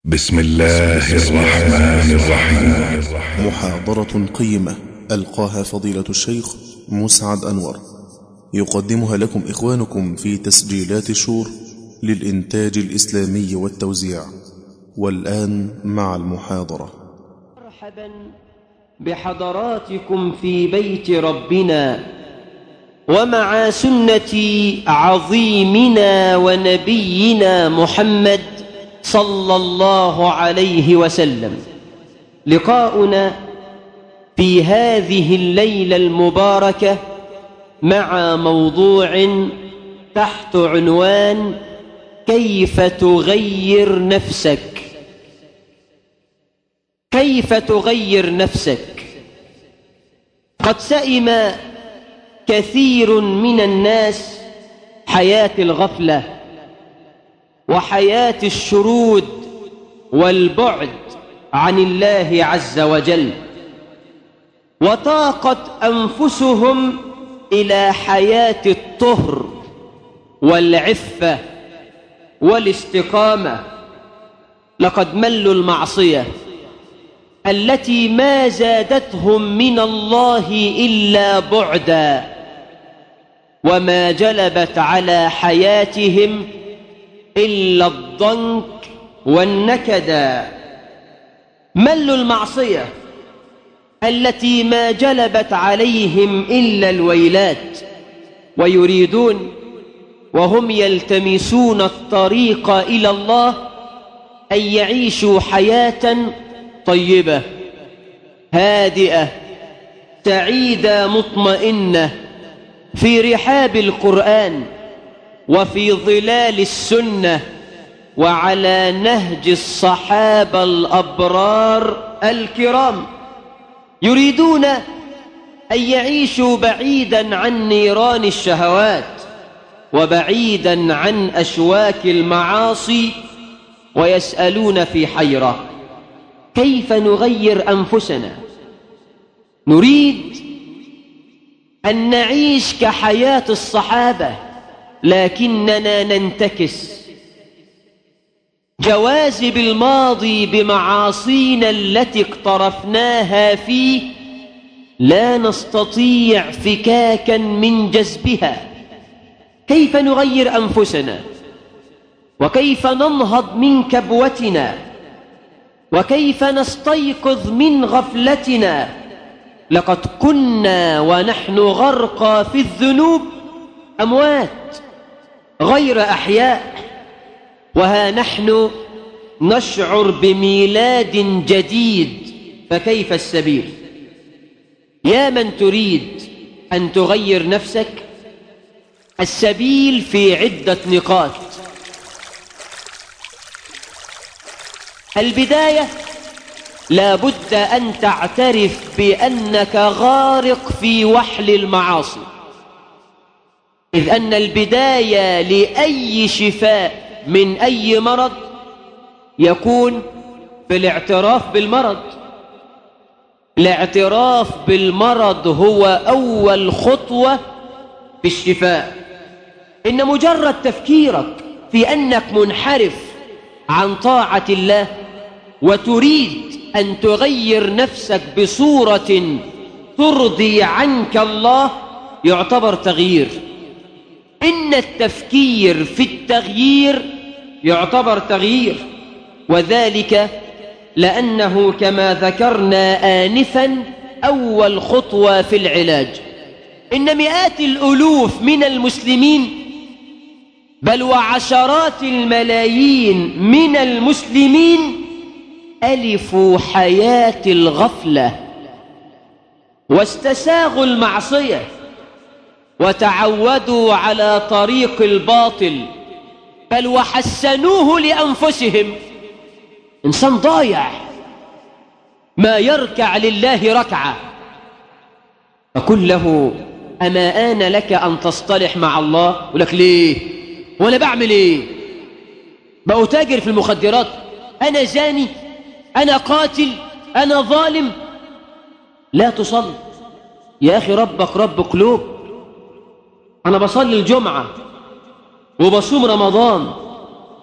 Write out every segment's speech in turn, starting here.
بسم الله الرحمن الرحيم محاضرة قيمة ألقاها فضيلة الشيخ مسعد أنور يقدمها لكم إخوانكم في تسجيلات شور للإنتاج الإسلامي والتوزيع والآن مع المحاضرة مرحبا بحضراتكم في بيت ربنا ومع سنة عظيمنا ونبينا محمد صلى الله عليه وسلم لقاؤنا في هذه الليلة المباركة مع موضوع تحت عنوان كيف تغير نفسك كيف تغير نفسك قد سئم كثير من الناس حياة الغفلة وحياة الشرود والبعد عن الله عز وجل وطاقت أنفسهم إلى حياة الطهر والعفة والاستقامة لقد ملوا المعصية التي ما زادتهم من الله إلا بعدا وما جلبت على حياتهم إلا الضنك والنكدا ملوا المعصية التي ما جلبت عليهم إلا الويلات ويريدون وهم يلتمسون الطريق إلى الله أن يعيشوا حياة طيبة هادئة سعيدة مطمئنة في رحاب القرآن وفي ظلال السنة وعلى نهج الصحابة الأبرار الكرام يريدون أن يعيشوا بعيدا عن نيران الشهوات وبعيدا عن أشواك المعاصي ويسألون في حيرة كيف نغير أنفسنا نريد أن نعيش كحياة الصحابة لكننا ننتكس جوازب الماضي بمعاصينا التي اقترفناها فيه لا نستطيع فكاكا من جذبها كيف نغير أنفسنا وكيف ننهض من كبوتنا وكيف نستيقظ من غفلتنا لقد كنا ونحن غرقى في الذنوب أموات غير أحياء وها نحن نشعر بميلاد جديد فكيف السبيل يا من تريد أن تغير نفسك السبيل في عدة نقاط البداية لا بد أن تعترف بأنك غارق في وحل المعاصي إذ أن البداية لأي شفاء من أي مرض يكون بالاعتراف بالمرض الاعتراف بالمرض هو أول خطوة في الشفاء إن مجرد تفكيرك في أنك منحرف عن طاعة الله وتريد أن تغير نفسك بصورة ترضي عنك الله يعتبر تغيير إن التفكير في التغيير يعتبر تغيير وذلك لأنه كما ذكرنا آنفا أول خطوة في العلاج إن مئات الألوف من المسلمين بل وعشرات الملايين من المسلمين ألفوا حياة الغفلة واستساغوا المعصية وتعودوا على طريق الباطل بل وحسنوه لأنفسهم إنسان ضايع ما يركع لله ركعة فقل له أما آن لك أن تصطلح مع الله يقول لك ليه وأنا بعمل إيه بقى تاجر في المخدرات أنا زاني أنا قاتل أنا ظالم لا تصل يا أخي ربك رب قلوب أنا بصلي الجمعة وبصوم رمضان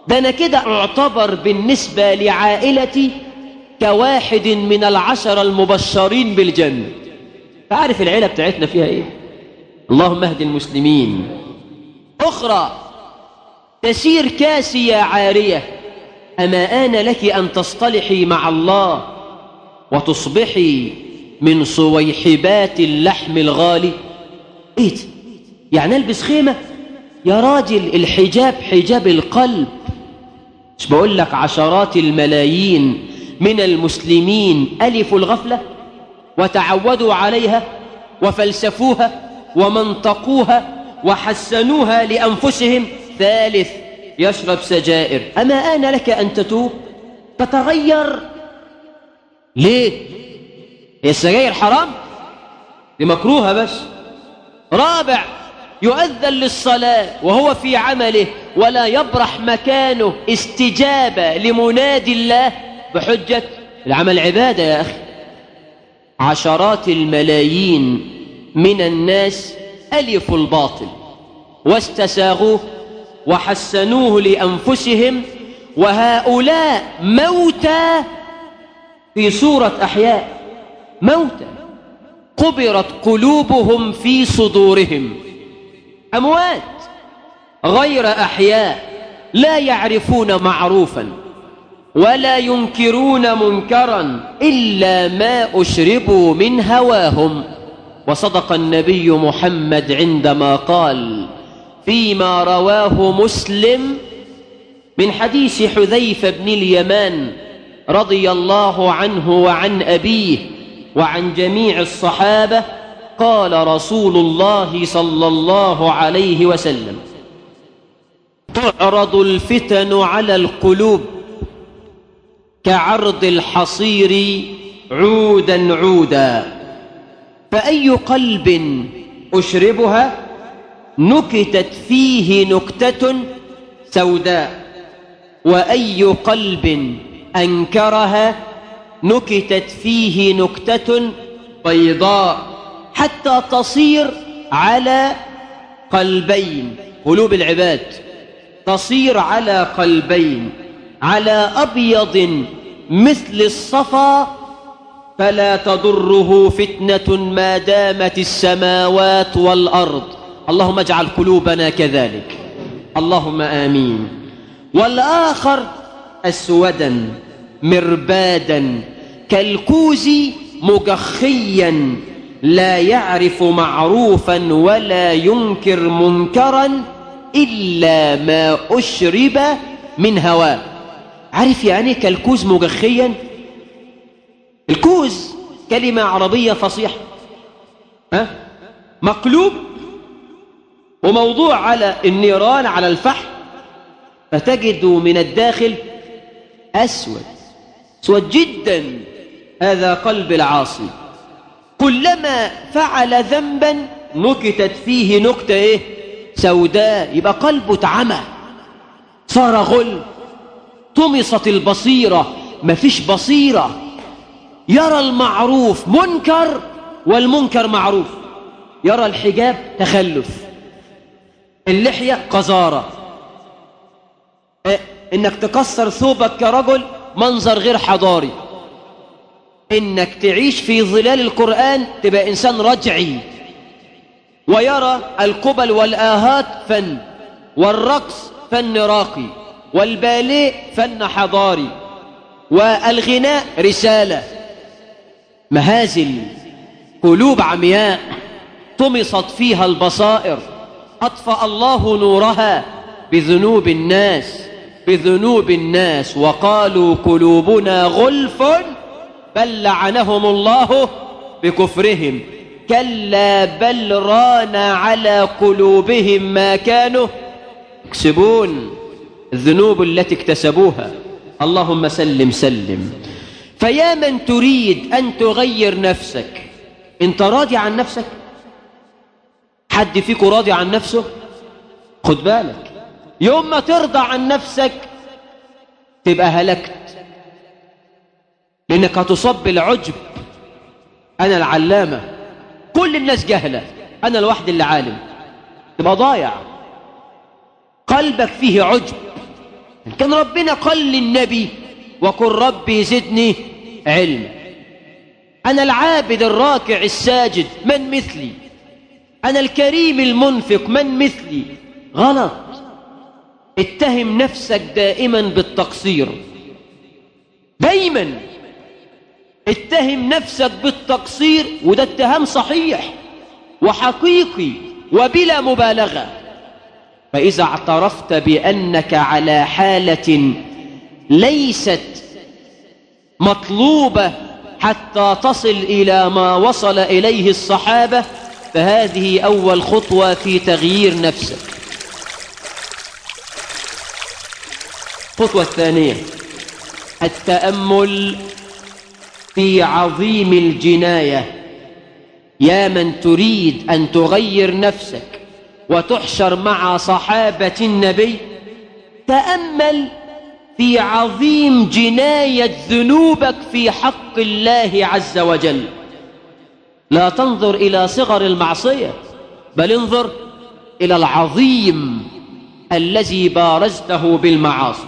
ده أنا كده أعتبر بالنسبة لعائلتي كواحد من العشر المبشرين بالجنة فعارف العيلة بتاعتنا فيها إيه اللهم اهد المسلمين أخرى تسير كاسية عارية أما آن لك أن تصطلحي مع الله وتصبحي من صويحبات اللحم الغالي ايه ده؟ يعني البس خيمة يا راجل الحجاب حجاب القلب مش بقول لك عشرات الملايين من المسلمين ألفوا الغفلة وتعودوا عليها وفلسفوها ومنطقوها وحسنوها لأنفسهم ثالث يشرب سجائر أما آن لك أن تتوب تتغير ليه هي السجاير حرام دي مكروهة بس رابع يؤذن للصلاة وهو في عمله ولا يبرح مكانه استجابة لمنادي الله بحجة العمل عبادة يا أخي عشرات الملايين من الناس ألفوا الباطل واستساغوه وحسنوه لأنفسهم وهؤلاء موتى في صورة أحياء موتى قبرت قلوبهم في صدورهم أموات غير أحياء لا يعرفون معروفا ولا ينكرون منكرا إلا ما أشربوا من هواهم وصدق النبي محمد عندما قال فيما رواه مسلم من حديث حذيفة بن اليمان رضي الله عنه وعن أبيه وعن جميع الصحابة قال رسول الله صلى الله عليه وسلم تعرض الفتن على القلوب كعرض الحصير عودا عودا فأي قلب أشربها نكتت فيه نكتة سوداء وأي قلب أنكرها نكتت فيه نكتة بيضاء حتى تصير على قلبين قلوب العباد تصير على قلبين على أبيض مثل الصفا فلا تضره فتنة ما دامت السماوات والأرض اللهم اجعل قلوبنا كذلك اللهم آمين والآخر أسودا مربادا كالكوز مجخيا لا يعرف معروفا ولا ينكر منكرا إلا ما أشرب من هواه عارف يعني كالكوز مجخيا الكوز كلمة عربية فصيحة ها؟ مقلوب وموضوع على النيران على الفحم فتجد من الداخل أسود أسود جدا هذا قلب العاصي كلما فعل ذنبا نكتت فيه نكتة إيه؟ سوداء يبقى قلبه اتعمى صار غل طمست البصيرة مفيش بصيرة يرى المعروف منكر والمنكر معروف يرى الحجاب تخلف اللحية قذارة إيه؟ انك تكسر ثوبك كرجل منظر غير حضاري انك تعيش في ظلال القرآن تبقى انسان رجعي ويرى القبل والآهات فن والرقص فن راقي والباليه فن حضاري والغناء رسالة مهازل قلوب عمياء طمست فيها البصائر أطفأ الله نورها بذنوب الناس بذنوب الناس وقالوا قلوبنا غلف بل لعنهم الله بكفرهم كلا بل ران على قلوبهم ما كانوا يكسبون الذنوب التي اكتسبوها اللهم سلم سلم فيا من تريد أن تغير نفسك انت راضي عن نفسك حد فيكم راضي عن نفسه خد بالك يوم ما ترضى عن نفسك تبقى هلكت لأنك هتصاب بالعجب أنا العلامة كل الناس جهلة أنا الواحد اللي عالم تبقى ضايع قلبك فيه عجب كان ربنا قال للنبي وقل ربي زدني علما أنا العابد الراكع الساجد من مثلي أنا الكريم المنفق من مثلي غلط اتهم نفسك دائما بالتقصير دايما اتهم نفسك بالتقصير وده اتهام صحيح وحقيقي وبلا مبالغة فإذا اعترفت بأنك على حالة ليست مطلوبة حتى تصل إلى ما وصل إليه الصحابة فهذه أول خطوة في تغيير نفسك الخطوة الثانية التأمل في عظيم الجناية يا من تريد أن تغير نفسك وتحشر مع صحابة النبي تأمل في عظيم جناية ذنوبك في حق الله عز وجل لا تنظر إلى صغر المعصية بل انظر إلى العظيم الذي بارزته بالمعاصي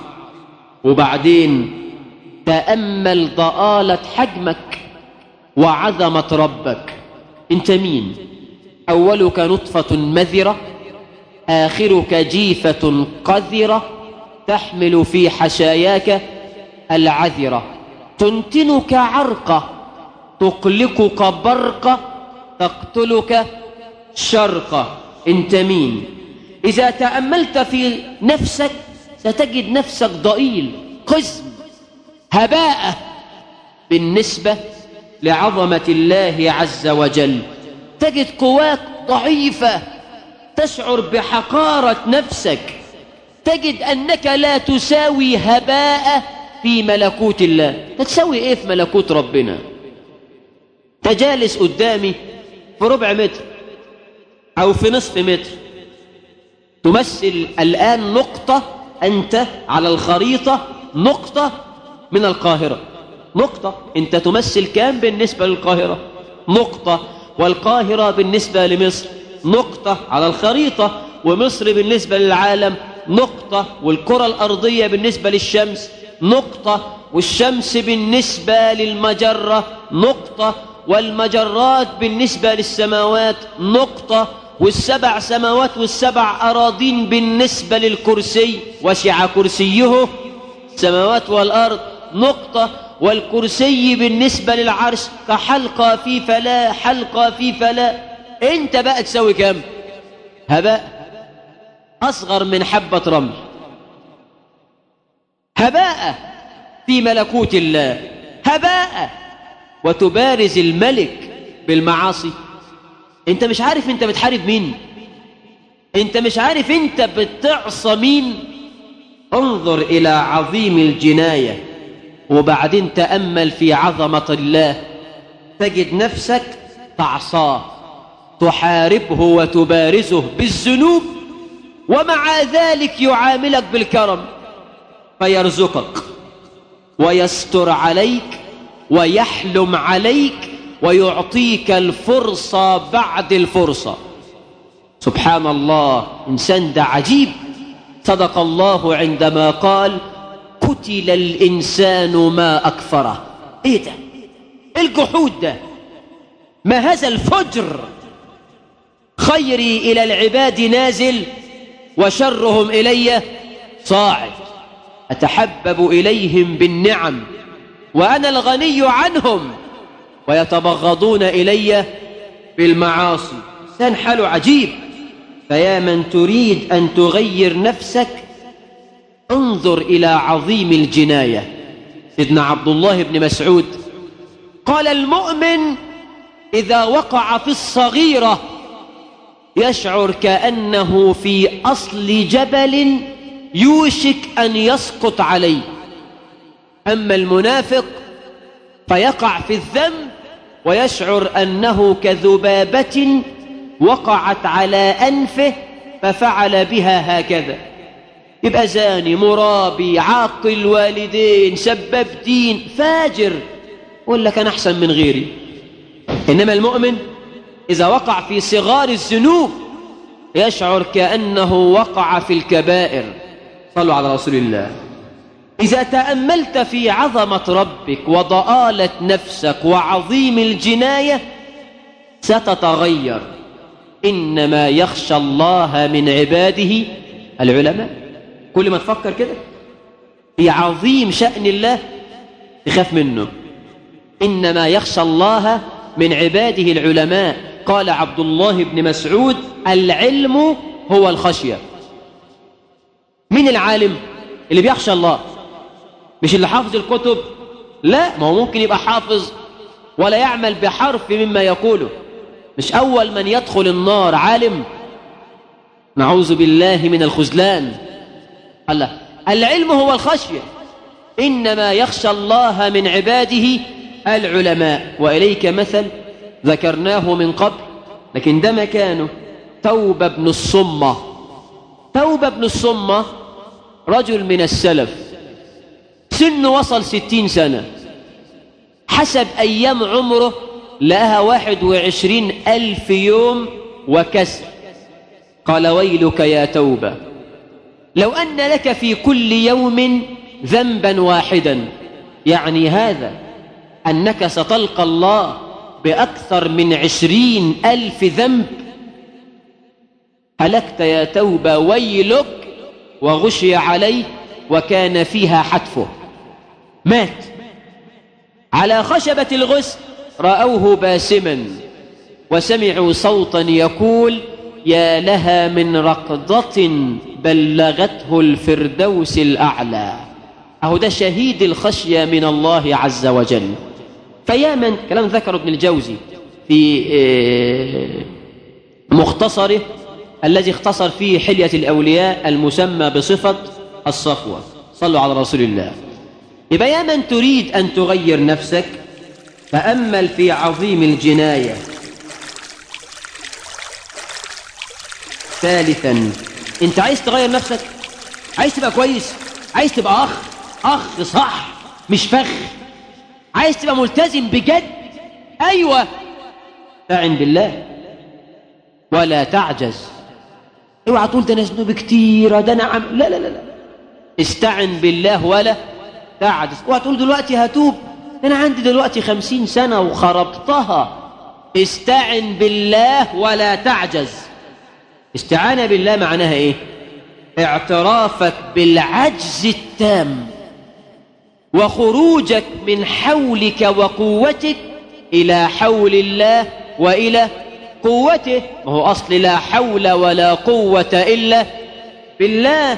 وبعدين تأمل ضآلة حجمك وعظمة ربك انت مين أولك نطفة مذرة آخرك جيفة قذرة تحمل في حشاياك العذرة تنتنك عرقة تقلقك برقة تقتلك شرقة انت مين إذا تأملت في نفسك ستجد نفسك ضئيل قزم هباء بالنسبة لعظمة الله عز وجل تجد قواك ضعيفة تشعر بحقارة نفسك تجد أنك لا تساوي هباء في ملكوت الله تساوي إيه في ملكوت ربنا تجالس قدامي في ربع متر أو في نصف متر تمثل الآن نقطة أنت على الخريطة نقطة من القاهرة نقطة أنت تمثل كام بالنسبة للقاهرة نقطة والقاهرة بالنسبة لمصر نقطة على الخريطة ومصر بالنسبة للعالم نقطة والكرة الأرضية بالنسبة للشمس نقطة والشمس بالنسبة للمجرة نقطة والمجرات بالنسبة للسماوات نقطة والسبع سماوات والسبع أراضين بالنسبة للكرسي وسع كرسيه السماوات والأرض نقطة والكرسي بالنسبة للعرش كحلقة في فلا حلقة في فلا انت بقى تسوي كم هباء أصغر من حبة رمل هباء في ملكوت الله هباء وتبارز الملك بالمعاصي انت مش عارف انت بتحارب مين انت مش عارف انت بتعصى مين انظر الى عظيم الجناية وبعدين تأمل في عظمة الله تجد نفسك تعصاه تحاربه وتبارزه بالذنوب ومع ذلك يعاملك بالكرم فيرزقك ويستر عليك ويحلم عليك ويعطيك الفرصة بعد الفرصة سبحان الله إنسان ده عجيب صدق الله عندما قال قتل الإنسان ما أكفره إيه ده الجحود ده ما هذا الفجر خيري إلى العباد نازل وشرهم إلي صاعد أتحبب إليهم بالنعم وأنا الغني عنهم ويتبغضون إلي بالمعاصي إنسان حاله عجيب فيا من تريد أن تغير نفسك انظر إلى عظيم الجناية سيدنا عبد الله بن مسعود قال المؤمن إذا وقع في الصغيرة يشعر كأنه في أصل جبل يوشك أن يسقط عليه أما المنافق فيقع في الذنب ويشعر أنه كذبابة وقعت على أنفه ففعل بها هكذا يبقى زاني مرابي عاقل والدين سبب دين فاجر يقول لك أنا أحسن من غيري إنما المؤمن إذا وقع في صغار الذنوب يشعر كأنه وقع في الكبائر صلوا على رسول الله إذا تأملت في عظمة ربك وضآلة نفسك وعظيم الجناية ستتغير إنما يخشى الله من عباده العلماء كل ما تفكر كده في عظيم شأن الله تخاف منه إنما يخشى الله من عباده العلماء قال عبد الله بن مسعود العلم هو الخشية من العالم اللي بيخشى الله مش اللي حافظ الكتب لا ما هو ممكن يبقى حافظ ولا يعمل بحرف مما يقوله مش أول من يدخل النار عالم نعوذ بالله من الخذلان الله العلم هو الخشية إنما يخشى الله من عباده العلماء وإليك مثل ذكرناه من قبل لكن ده مكانه توبة بن الصمة توبة بن الصمة رجل من السلف سنه وصل ستين سنة حسب أيام عمره لها واحد وعشرين ألف يوم وكسر قال ويلك يا توبة لو أن لك في كل يوم ذنبا واحدا يعني هذا أنك ستلقى الله بأكثر من عشرين ألف ذنب هلكت يا توبة ويلك وغشي عليه وكان فيها حتفه مات على خشبة الغسل رأوه باسما وسمعوا صوتا يقول يا لها من رقضة بلغته الفردوس الأعلى أهو ده شهيد الخشية من الله عز وجل فيا من كلام ذكر ابن الجوزي في مختصره الذي اختصر فيه حلية الأولياء المسمى بصفة الصفوة صلوا على رسول الله يبقى يا من تريد أن تغير نفسك تأمل في عظيم الجناية ثالثا انت عايز تغير نفسك عايز تبقى كويس عايز تبقى أخ أخ صح مش فخ عايز تبقى ملتزم بجد أيوة استعن بالله ولا تعجز اوعى تقول ده انا ذنوب كتيره ده انا عم لا لا لا لا استعن بالله ولا تعجز اوعى تقول دلوقتي هتوب ده انا عندي دلوقتي خمسين سنه وخربتها استعن بالله ولا تعجز استعانه بالله معناها ايه اعترافك بالعجز التام وخروجك من حولك وقوتك إلى حول الله وإلى قوته وهو أصل لا حول ولا قوة إلا بالله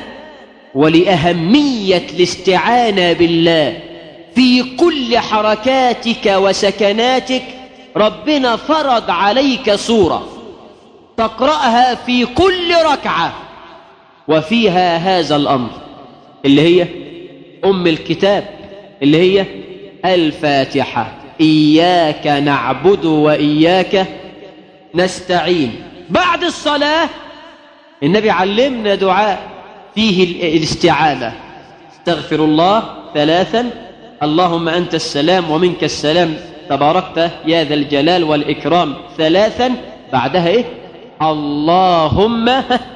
ولأهمية الاستعانة بالله في كل حركاتك وسكناتك ربنا فرض عليك سورة تقرأها في كل ركعة وفيها هذا الأمر اللي هي أم الكتاب اللي هي الفاتحة إياك نعبد وإياك نستعين بعد الصلاة النبي علمنا دعاء فيه الاستعانة استغفر الله ثلاثا اللهم أنت السلام ومنك السلام تباركت يا ذا الجلال والإكرام ثلاثا بعدها إيه اللهم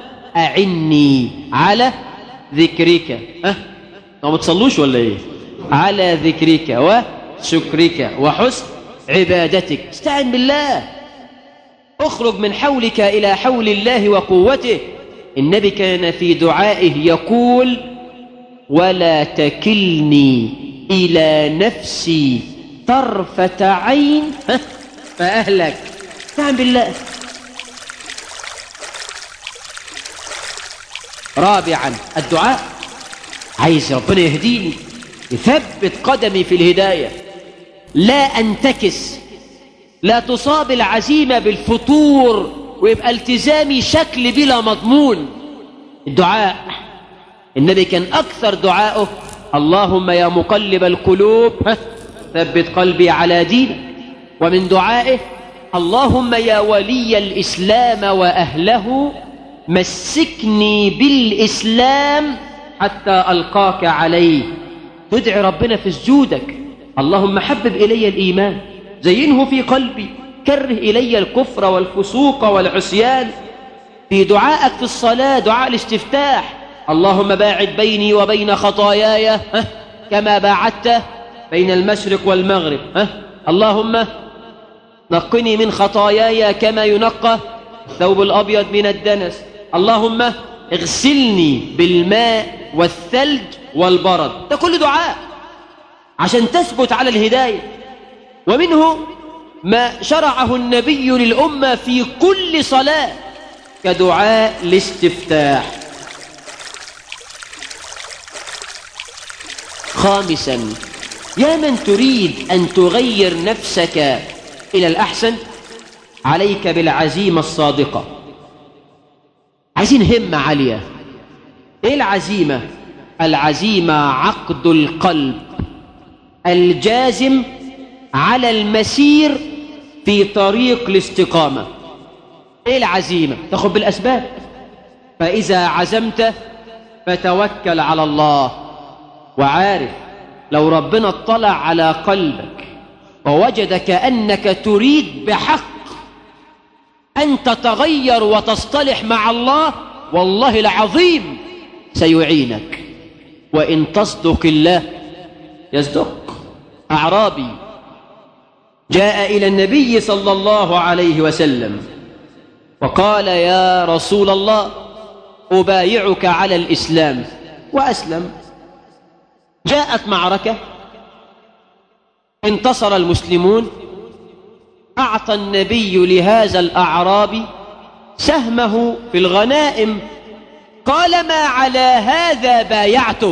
أعني على ذكرك ها ما بتصلوش ولا إيه على ذكرك وشكرك وحسن عبادتك استعن بالله اخرج من حولك إلى حول الله وقوته النبي كان في دعائه يقول ولا تكلني إلى نفسي طرفة عين فأهلك استعن بالله رابعا الدعاء عايز ربنا يهديني يثبت قدمي في الهداية لا أنتكس لا تصاب العزيمة بالفتور ويبقى التزامي شكل بلا مضمون الدعاء النبي كان أكثر دعائه اللهم يا مقلب القلوب ثبت قلبي على دينك ومن دعائه اللهم يا ولي الإسلام وأهله مسكني بالإسلام حتى ألقاك عليه تدعي ربنا في سجودك اللهم حبب إلي الإيمان زينه في قلبي كره إلي الكفر والفسوق والعصيان في دعائك في الصلاة دعاء الاستفتاح اللهم باعد بيني وبين خطاياي ها؟ كما باعدت بين المشرق والمغرب ها؟ اللهم نقني من خطاياي كما ينقى الثوب الأبيض من الدنس اللهم اغسلني بالماء والثلج والبرد ده كل دعاء عشان تثبت على الهداية ومنه ما شرعه النبي للأمة في كل صلاة كدعاء الاستفتاح خامسا يا من تريد أن تغير نفسك إلى الأحسن عليك بالعزيمة الصادقة عايزين همة عالية إيه العزيمة؟ العزيمة عقد القلب الجازم على المسير في طريق الاستقامة إيه العزيمة؟ تاخد بالأسباب فإذا عزمت فتوكل على الله وعارف لو ربنا اطلع على قلبك ووجدك أنك تريد بحق أن تتغير وتصطلح مع الله والله العظيم سيعينك وإن تصدق الله يصدق أعرابي جاء إلى النبي صلى الله عليه وسلم وقال يا رسول الله أبايعك على الإسلام وأسلم جاءت معركة انتصر المسلمون أعطى النبي لهذا الأعرابي سهمه في الغنائم قال ما على هذا بايعتك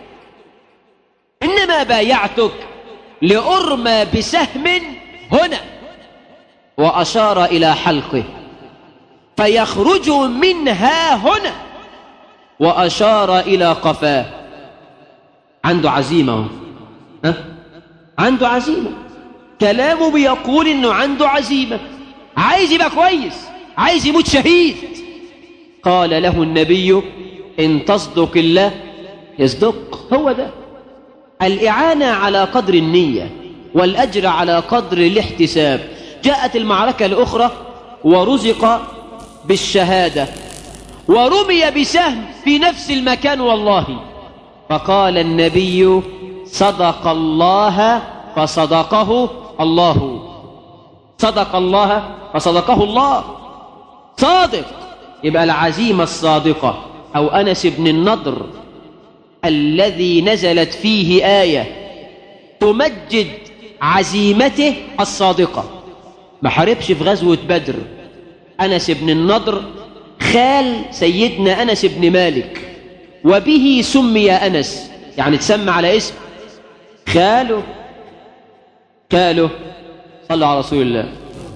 إنما بايعتك لأرمى بسهم هنا وأشار إلى حلقه فيخرج منها هنا وأشار إلى قفاه عنده عزيمة ها؟ عنده عزيمة كلامه بيقول انه عنده عزيمة عايز يبقى كويس عايز يموت شهيد قال له النبي ان تصدق الله يصدق هو ده الإعانة على قدر النية والأجر على قدر الاحتساب جاءت المعركة الأخرى ورزق بالشهادة ورمي بسهم في نفس المكان والله فقال النبي صدق الله فصدقه الله صدق الله فصدقه الله صادق يبقى العزيمة الصادقة أو أنس بن النضر الذي نزلت فيه آية تمجد عزيمته الصادقة ما حاربش في غزوة بدر أنس بن النضر خال سيدنا أنس بن مالك وبه سمي أنس يعني تسمى على اسم خاله خاله صلى على رسول الله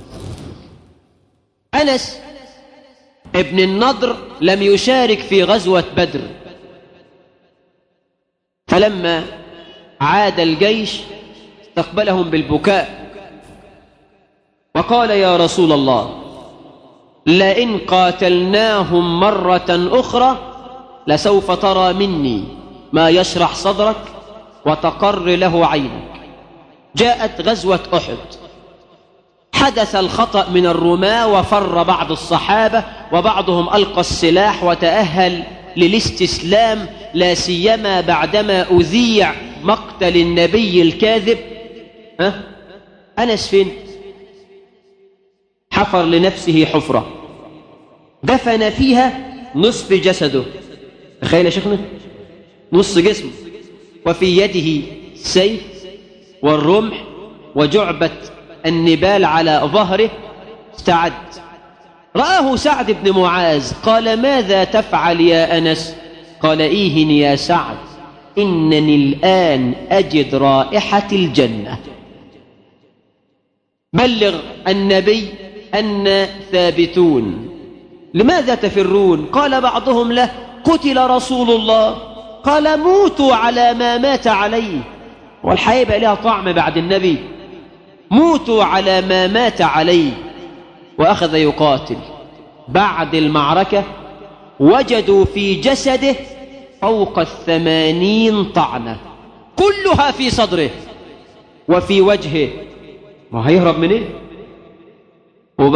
أنس ابن النضر لم يشارك في غزوة بدر فلما عاد الجيش استقبلهم بالبكاء وقال يا رسول الله لئن قاتلناهم مرة أخرى لسوف ترى مني ما يشرح صدرك وتقر له عينك جاءت غزوة أحد حدث الخطأ من الرماة وفر بعض الصحابة وبعضهم ألقى السلاح وتأهل للاستسلام لا سيما بعدما أذيع مقتل النبي الكاذب ها؟ أنس فين حفر لنفسه حفرة دفن فيها نصف جسده تخيل يا شيخنا نص جسمه وفي يده سيف والرمح وجعبة النبال على ظهره استعد رآه سعد بن معاذ قال ماذا تفعل يا أنس قال إيهن يا سعد إنني الآن أجد رائحة الجنة بلغ النبي أن ثابتون لماذا تفرون قال بعضهم له قتل رسول الله قال موتوا على ما مات عليه والحياة بقى لها طعم بعد النبي موتوا على ما مات عليه وأخذ يقاتل بعد المعركة وجدوا في جسده فوق الثمانين طعنة كلها في صدره وفي وجهه ما هيهرب من ايه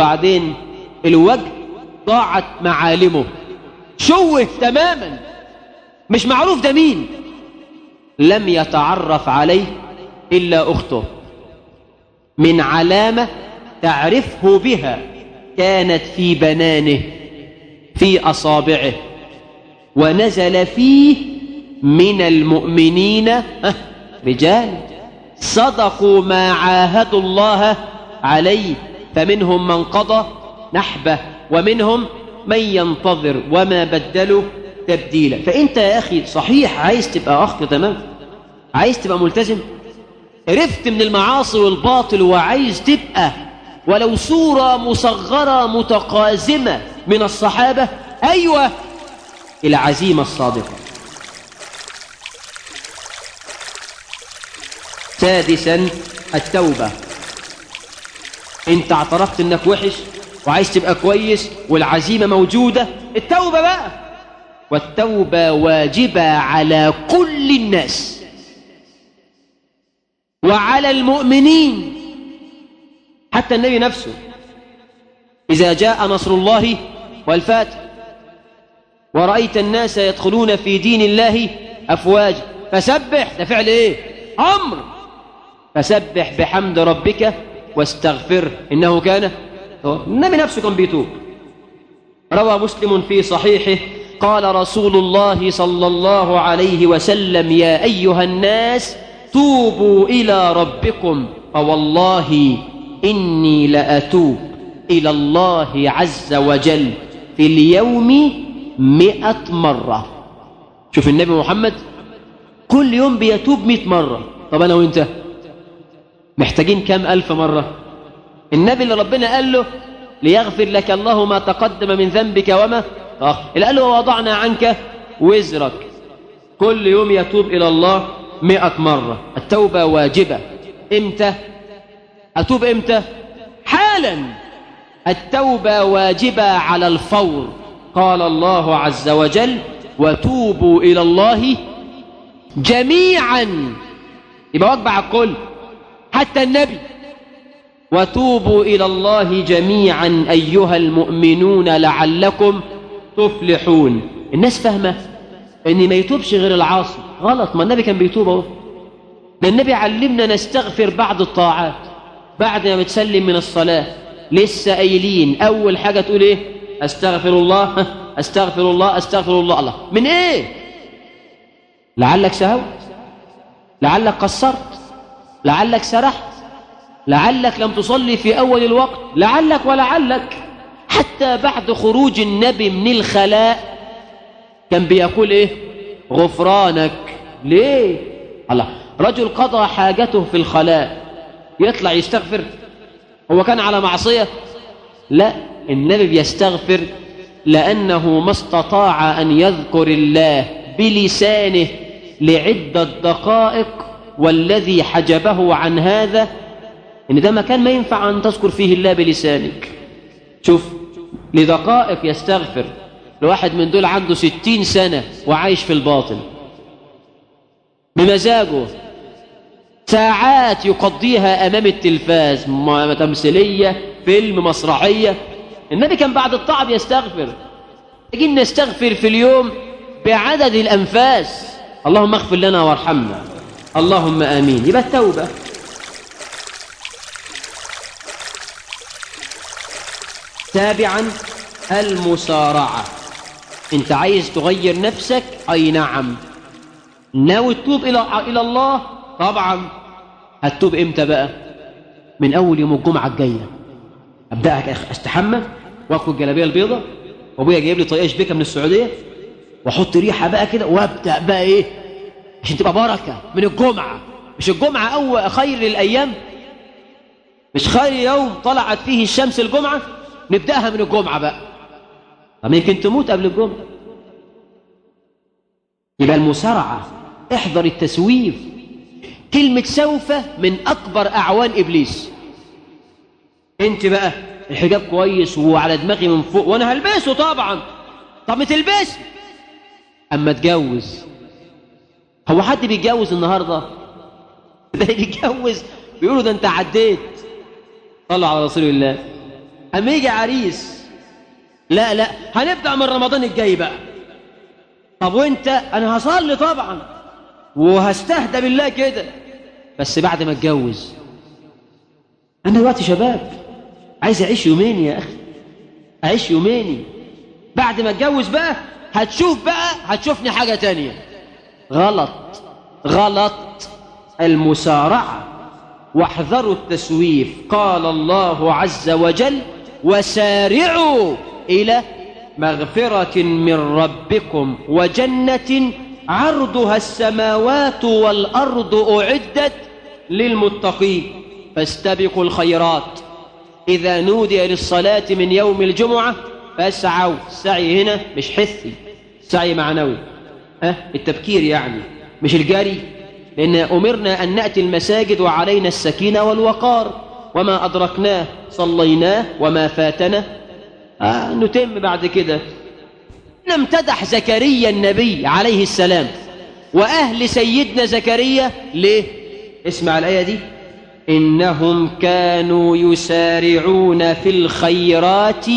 وبعدين الوجه ضاعت معالمه شوه تماما مش معروف ده مين لم يتعرف عليه إلا أخته من علامة تعرفه بها كانت في بنانه في أصابعه ونزل فيه من المؤمنين رجال صدقوا ما عاهدوا الله عليه فمنهم من قضى نحبه ومنهم من ينتظر وما بدلوا تبديلا فانت يا اخي صحيح عايز تبقى اخ تمام عايز تبقى ملتزم عرفت من المعاصي والباطل وعايز تبقى ولو صورة مصغرة متقازمة من الصحابة أيوة العزيمة الصادقة سادسا التوبة انت اعترفت انك وحش وعايز تبقى كويس والعزيمة موجودة التوبة بقى والتوبة واجبة على كل الناس وعلى المؤمنين حتى النبي نفسه إذا جاء نصر الله والفاتح ورأيت الناس يدخلون في دين الله أفواج فسبح ده فعل إيه أمر فسبح بحمد ربك واستغفره إنه كان النبي نفسه كان بيتوب روى مسلم في صحيحه قال رسول الله صلى الله عليه وسلم يا أيها الناس توبوا إلى ربكم فوالله إني لأتوب إلى الله عز وجل في اليوم مئة مرة شوف النبي محمد كل يوم بيتوب مئة مرة طب أنا وإنت محتاجين كم ألف مرة النبي اللي ربنا قال له ليغفر لك الله ما تقدم من ذنبك وما آه. اللي قال له ووضعنا عنك وزرك كل يوم يتوب إلى الله مئة مرة التوبة واجبة إمتى أتوب إمتى حالا التوبة واجبة على الفور قال الله عز وجل وتوبوا إلى الله جميعا يبقى واجبة على الكل حتى النبي وتوبوا إلى الله جميعا أيها المؤمنون لعلكم تفلحون الناس فاهمة ان ما يتوبش غير العاصي غلط ما النبي كان بيتوب اهو ده النبي علمنا نستغفر بعد الطاعات بعد ما بتسلم من الصلاة لسه قايلين أول حاجة تقول إيه أستغفر الله أستغفر الله أستغفر الله الله من إيه لعلك سهوت لعلك قصرت لعلك سرحت لعلك لم تصلي في أول الوقت لعلك ولعلك حتى بعد خروج النبي من الخلاء كان بيقول إيه غفرانك ليه الله رجل قضى حاجته في الخلاء يطلع يستغفر هو كان على معصية لا النبي بيستغفر لأنه ما استطاع أن يذكر الله بلسانه لعدة دقائق والذي حجبه عن هذا إن ده مكان ما ينفع أن تذكر فيه الله بلسانك شوف لدقائق يستغفر لواحد من دول عنده ستين سنة وعايش في الباطل بمزاجه ساعات يقضيها أمام التلفاز تمثيلية فيلم مسرحية النبي كان بعد الطاعة بيستغفر يجي نستغفر في اليوم بعدد الأنفاس اللهم اغفر لنا وارحمنا اللهم آمين يبقى التوبة تابعا المسارعة انت عايز تغير نفسك اي نعم ناوي تتوب الى الى الله طبعا هتتوب امتى بقى من اول يوم الجمعه الجايه ابدا استحمى واخد الجلابيه البيضاء وابويا جايب لي طريقه شبيكه من السعوديه واحط ريحه بقى كده وابدا بقى ايه عشان تبقى بركه من الجمعه مش الجمعه اول خير الايام مش خير يوم طلعت فيه الشمس الجمعه نبداها من الجمعه بقى طب يمكن تموت قبل الجمعه يبقى المسارعه احذر التسويف كلمة سوف من أكبر أعوان إبليس أنت بقى الحجاب كويس وعلى دماغي من فوق وأنا هلبسه طبعا طب ما تلبسه أما اتجوز هو حد بيتجوز النهاردة ده بيتجوز بيقولوا ده أنت عديت صلوا على رسول الله أما يجي عريس لا لا هنبدأ من رمضان الجاي بقى طب وانت انا هصلي طبعا وهستهدى بالله كده بس بعد ما اتجوز انا دلوقتي شباب عايز اعيش يومين يا اخي اعيش يوميني بعد ما اتجوز بقى هتشوف بقى هتشوفني حاجة تانية غلط غلط المسارعة واحذروا التسويف قال الله عز وجل وسارعوا إلى مغفرة من ربكم وجنة عرضها السماوات والأرض أعدت للمتقين فاستبقوا الخيرات إذا نودي للصلاة من يوم الجمعة فاسعوا السعي هنا مش حثي سعي معنوي ها التبكير يعني مش الجري لأن أمرنا أن نأتي المساجد وعلينا السكينة والوقار وما أدركناه صليناه وما فاتنا آه نتم بعد كده نمتدح زكريا النبي عليه السلام وأهل سيدنا زكريا ليه اسمع الآية دي إنهم كانوا يسارعون في الخيرات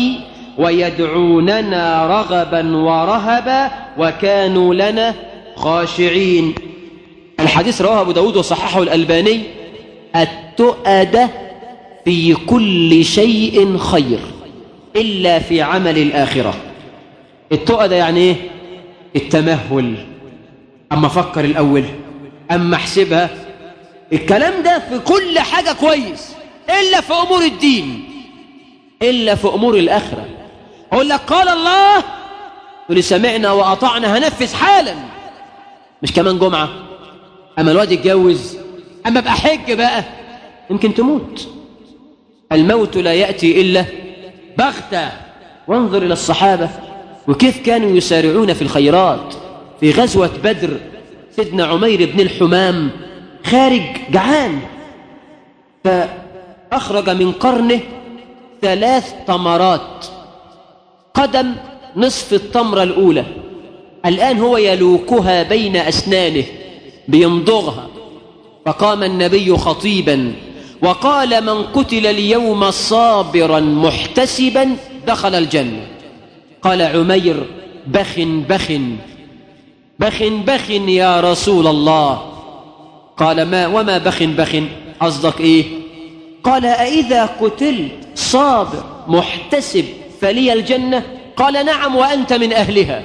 ويدعوننا رغبا ورهبا وكانوا لنا خاشعين الحديث رواه أبو داود وصححه الألباني التؤدة في كل شيء خير إلا في عمل الآخرة التؤدة يعني إيه؟ التمهل أما فكر الأول أما احسبها الكلام ده في كل حاجة كويس إلا في أمور الدين إلا في أمور الآخرة أقول لك قال الله تقول سمعنا وأطعنا هنفذ حالا مش كمان جمعة أما الواد يتجوز أما بقى حج بقى يمكن تموت الموت لا يأتي إلا بغتة وانظر إلى الصحابة وكيف كانوا يسارعون في الخيرات في غزوة بدر سيدنا عمير بن الحمام خارج جعان فأخرج من قرنه ثلاث تمرات قدم نصف التمرة الأولى الآن هو يلوكها بين أسنانه بيمضغها فقام النبي خطيبا وقال من قتل اليوم صابرا محتسبا دخل الجنة قال عمير بخ بخ بخ بخ يا رسول الله قال ما وما بخ بخ قصدك ايه قال أإذا قتلت صابر محتسب فلي الجنة قال نعم وأنت من أهلها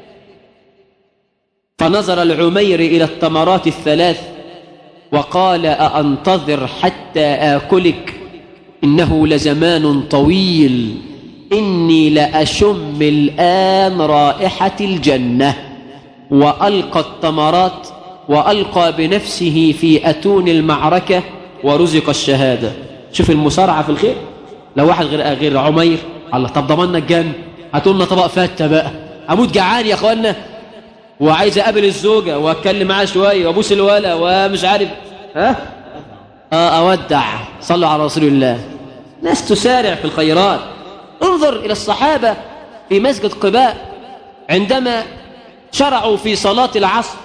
فنظر العمير إلى التمرات الثلاث وقال أأنتظر حتى آكلك إنه لزمان طويل إني لأشم الآن رائحة الجنة وألقى التمرات وألقى بنفسه في أتون المعركة ورزق الشهادة شوف المسارعة في الخير لو واحد غير غير عمير الله طب ضمنا الجنة هاتوا لنا طبق فتة بقى أموت جعان يا أخوانا وعايز أقابل الزوجة وأتكلم معاها شوية وأبوس الولا ومش عارف ها آه أودع صلوا على رسول الله ناس تسارع في الخيرات انظر إلى الصحابة في مسجد قباء عندما شرعوا في صلاة العصر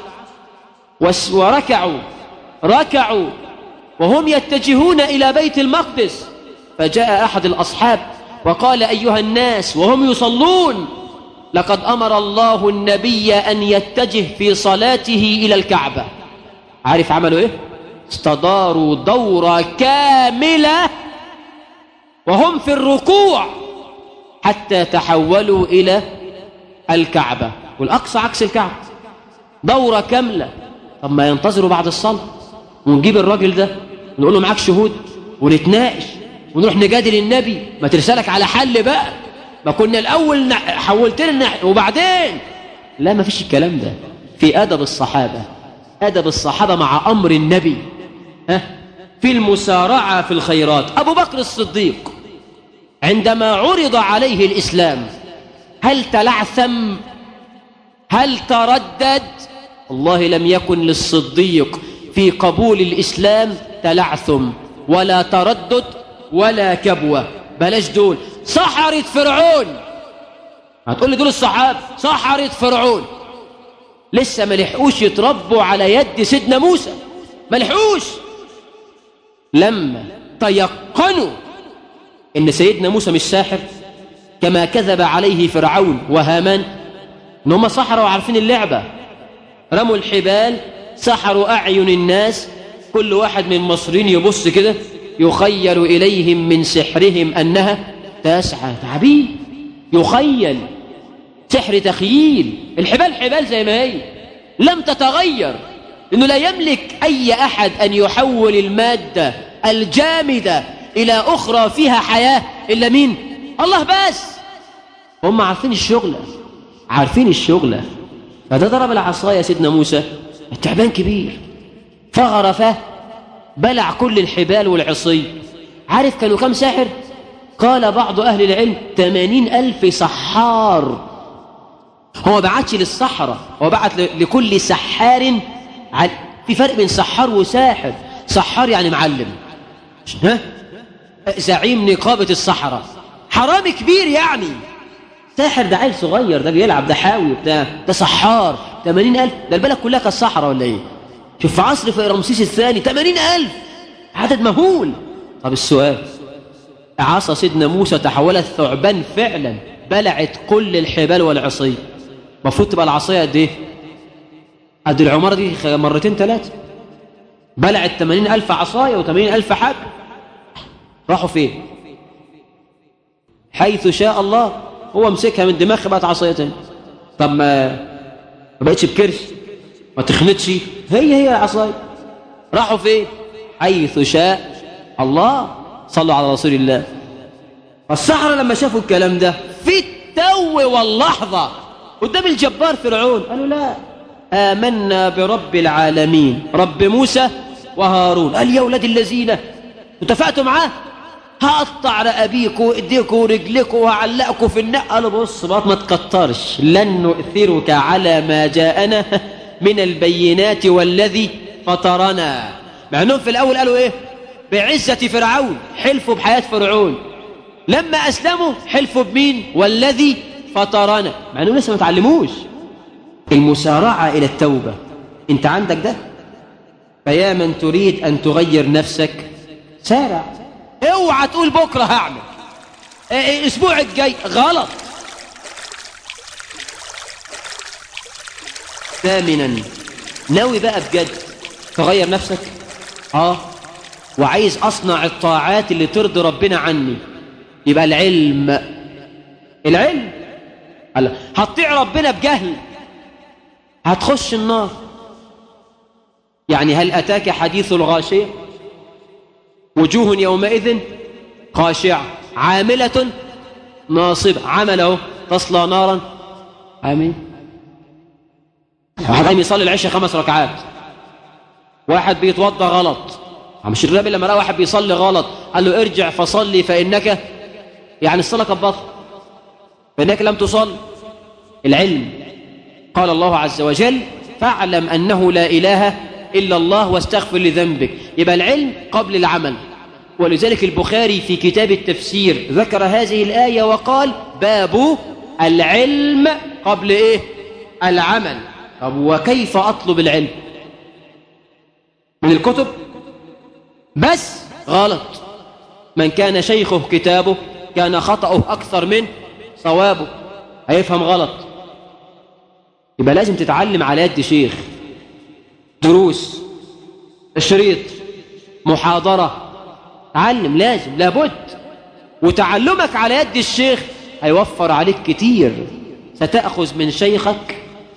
وركعوا ركعوا وهم يتجهون إلى بيت المقدس فجاء أحد الأصحاب وقال أيها الناس وهم يصلون لقد أمر الله النبي أن يتجه في صلاته إلى الكعبة عارف عملوا إيه؟ استداروا دورة كاملة وهم في الركوع حتى تحولوا إلى الكعبة والأقصى عكس الكعبة دورة كاملة طب ما ينتظروا بعد الصلاة ونجيب الراجل ده ونقول له معاك شهود ونتناقش ونروح نجادل النبي ما ترسلك على حل بقى ما كنا الأول حولت لنا وبعدين لا ما فيش الكلام ده في أدب الصحابة أدب الصحابة مع أمر النبي ها في المسارعة في الخيرات أبو بكر الصديق عندما عرض عليه الإسلام هل تلعثم هل تردد والله لم يكن للصديق في قبول الإسلام تلعثم ولا تردد ولا كبوة بلاش دول سحرة فرعون هتقول لي دول الصحابة سحرة فرعون لسه ما لحقوش يتربوا على يد سيدنا موسى ما لحقوش لما تيقنوا ان سيدنا موسى مش ساحر كما كذب عليه فرعون وهامان ان هم سحروا وعارفين اللعبة رموا الحبال سحروا أعين الناس كل واحد من المصريين يبص كده يخيل إليهم من سحرهم أنها تسعى تعبين يخيل سحر تخييل الحبال حبال زي ما هي لم تتغير لأنه لا يملك أي أحد أن يحول المادة الجامدة إلى أخرى فيها حياة إلا مين الله بس هم عارفين الشغلة عارفين الشغلة فده ضرب العصاية سيدنا موسى التعبان كبير فغرفه بلع كل الحبال والعصي عارف كانوا كم ساحر قال بعض أهل العلم ثمانين ألف سحار هو بعتش للصحراء هو بعت لكل سحار في فرق بين سحار وساحر سحار يعني معلم ها زعيم نقابة الصحراء حرامي كبير يعني ساحر ده عيل صغير ده بيلعب ده حاوي بتاع ده سحار 80000 ده البلد كلها كانت صحراء ولا ايه شوف في عصر في رمسيس الثاني 80000 عدد مهول طب السؤال عصا سيدنا موسى تحولت ثعبان فعلا بلعت كل الحبال والعصي المفروض تبقى العصايه قد ايه قد العماره دي مرتين ثلاثه بلعت 80000 عصايه و80000 حبل راحوا فين حيث شاء الله هو مسكها من دماغها بقت عصايه تاني طب ما ما بقتش بكرش ما تخنتش هي هي العصايه راحوا فين حيث شاء الله صلوا على رسول الله فالسحرة لما شافوا الكلام ده في التو واللحظة قدام الجبار فرعون قالوا لا آمنا برب العالمين رب موسى وهارون قال يا ولاد الذين اتفقتوا معاه هقطع رقابيكوا وايديكوا ورجلكوا وهعلقكوا في النق قالوا بص بقى ما تكترش لن نؤثرك على ما جاءنا من البينات والذي فطرنا مع انهم في الاول قالوا ايه بعزة فرعون حلفوا بحياة فرعون لما أسلموا حلفوا بمين والذي فطرنا مع أنهم لسه ما تعلموش المسارعة إلى التوبة أنت عندك ده فيا من تريد أن تغير نفسك سارع اوعى تقول بكرة هعمل الأسبوع الجاي غلط ثامنا ناوي بقى بجد تغير نفسك اه وعايز أصنع الطاعات اللي ترضي ربنا عني يبقى العلم العلم هلا هتطيع ربنا بجهل هتخش النار يعني هل أتاك حديث الغاشية وجوه يومئذ خاشعة عاملة ناصبة عمله تصلى نارا آمين واحد قايم يصلي العشاء خمس ركعات واحد بيتوضى غلط مش النبي لما رأى واحد بيصلي غلط قال له ارجع فصلي فإنك يعني الصلاة كانت باطلة فإنك لم تصل العلم قال الله عز وجل فاعلم أنه لا إله إلا الله واستغفر لذنبك يبقى العلم قبل العمل ولذلك البخاري في كتاب التفسير ذكر هذه الآية وقال باب العلم قبل إيه العمل طب وكيف أطلب العلم من الكتب بس غلط من كان شيخه كتابه كان خطأه أكثر من صوابه هيفهم غلط يبقى لازم تتعلم على يد شيخ دروس تشريط محاضرة تعلم لازم لابد وتعلمك على يد الشيخ هيوفر عليك كتير ستأخذ من شيخك